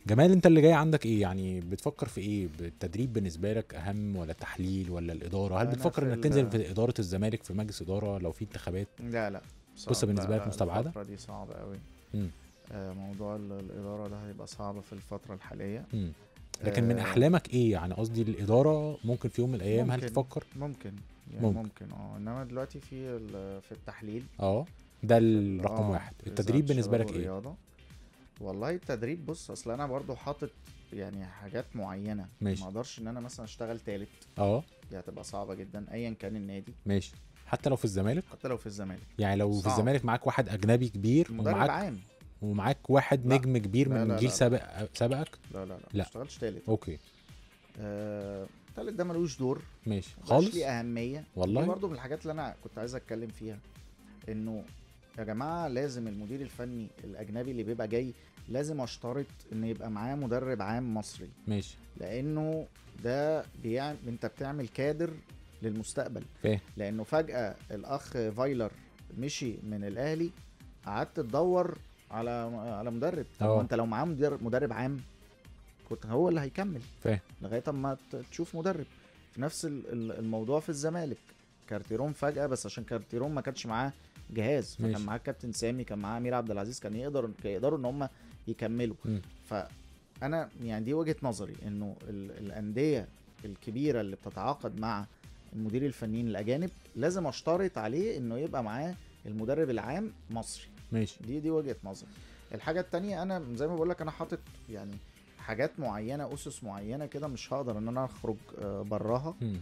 جمال انت اللي جاي عندك ايه يعني بتفكر في ايه التدريب بالنسبه لك اهم ولا التحليل ولا الاداره هل أنا بتفكر في انك ال- تنزل في اداره الزمالك في مجلس اداره لو في انتخابات لا لا قصة صعب. بالنسبة لا، لك لا، مستبعدة؟ الفترة دي صعبة قوي مم. آه موضوع ال- الإدارة ده هيبقى صعب في الفترة الحالية مم. لكن من آه، احلامك ايه يعني قصدي الاداره ممكن في يوم من الايام هل ممكن. تفكر ممكن يعني ممكن. ممكن, اه انما دلوقتي في ال- في التحليل اه ده الرقم آه، واحد في التدريب وزارة بالنسبه الشباب لك ايه والرياضة. والله التدريب بص اصل انا برضو حاطط يعني حاجات معينة ماشي. ما اقدرش ان انا مثلا اشتغل تالت اه دي هتبقى صعبة جدا ايا كان النادي ماشي حتى لو في الزمالك حتى لو في الزمالك يعني لو في صعب. الزمالك معاك واحد اجنبي كبير مدرب ومعاك عام ومعاك واحد لا. نجم كبير لا، من لا، جيل لا. سابق سبقك لا لا لا, لا. ما اشتغلتش تالت اوكي آه... تالت ده ملوش دور ماشي مبقاش خالص ليه اهميه والله؟ دي برضو من الحاجات اللي انا كنت عايز اتكلم فيها انه يا جماعه لازم المدير الفني الاجنبي اللي بيبقى جاي لازم اشترط ان يبقى معاه مدرب عام مصري ماشي لانه ده بيعمل انت بتعمل كادر للمستقبل فاهم لانه فجاه الاخ فايلر مشي من الاهلي قعدت تدور على على مدرب طب اه. ما انت لو معاه مدرب, مدرب عام كنت هو اللي هيكمل فاهم لغايه اما ت- تشوف مدرب في نفس ال- ال- الموضوع في الزمالك كارتيرون فجاه بس عشان كارتيرون ما كانش معاه جهاز فكان ماشي. معاه كابتن سامي كان معاه امير عبد العزيز كان يقدر يقدروا ان هم يكملوا مم. فانا يعني دي وجهه نظري انه ال- الانديه الكبيره اللي بتتعاقد مع المدير الفنيين الاجانب لازم اشترط عليه انه يبقى معاه المدرب العام مصري ماشي دي دي وجهه نظري الحاجه التانية انا زي ما بقول لك انا حاطط يعني حاجات معينه اسس معينه كده مش هقدر ان انا اخرج آه، براها مم.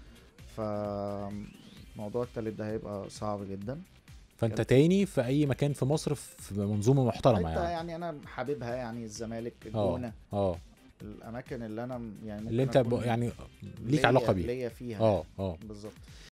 فموضوع التالت ده هيبقى صعب جدا فانت كده. تاني في اي مكان في مصر في منظومه محترمه حتى يعني يعني انا حاببها يعني الزمالك اه الجونه اه الاماكن اللي انا يعني ممكن اللي انت ب- أكون يعني ليك ليا- علاقه بيه ليا فيها اه اه بالظبط